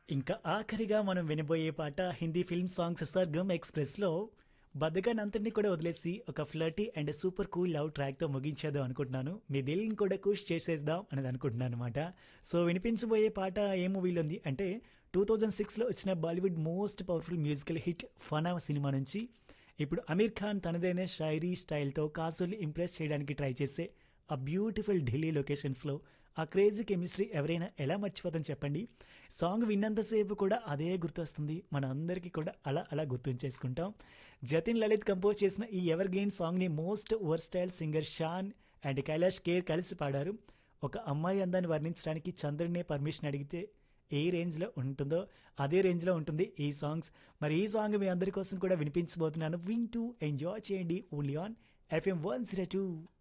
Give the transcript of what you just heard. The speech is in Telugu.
ఇంకా ఆఖరిగా మనం వినబోయే పాట హిందీ ఫిల్మ్ సాంగ్స్ సర్గమ్ ఎక్స్ప్రెస్లో బద్దగాన్ని అంతటిని కూడా వదిలేసి ఒక flirty and super cool love ట్రాక్తో ముగించేద్దాం అనుకుంటున్నాను మీ దిల్ని కూడా కుష్ చేసేద్దాం అనేది అనుకుంటున్నాను అనమాట సో వినిపించబోయే పాట ఏ మూవీలో ఉంది అంటే టూ థౌజండ్ సిక్స్లో వచ్చిన Bollywood most powerful musical hit Fanaa cinema నుంచి ఇప్పుడు అమీర్ ఖాన్ తనదైన షాయరీ స్టైల్తో కాసుల్ని ఇంప్రెస్ చేయడానికి ట్రై చేసే ఆ బ్యూటిఫుల్ ఢిల్లీ లొకేషన్స్లో ఆ క్రేజీ కెమిస్ట్రీ ఎవరైనా ఎలా మర్చిపోతాం చెప్పండి సాంగ్ విన్నంతసేపు కూడా అదే గుర్తొస్తుంది మన అందరికీ కూడా అలా అలా గుర్తుంచేసుకుంటాం జతిన్ లలిత్ కంపోజ్ చేసిన ఈ ఎవర్ గ్రీన్ సాంగ్ని most versatile singer Shaan and Kailash Kher కలిసి పాడారు ఒక అమ్మాయి అందాన్ని వర్ణించడానికి చంద్రుడినే పర్మిషన్ అడిగితే ఏ రేంజ్లో ఉంటుందో అదే రేంజ్లో ఉంటుంది ఈ సాంగ్స్ మరి ఈ సాంగ్ మీ అందరి కోసం కూడా వినిపించబోతున్నాను వింటూ ఎంజాయ్ చేయండి only on FM one zero two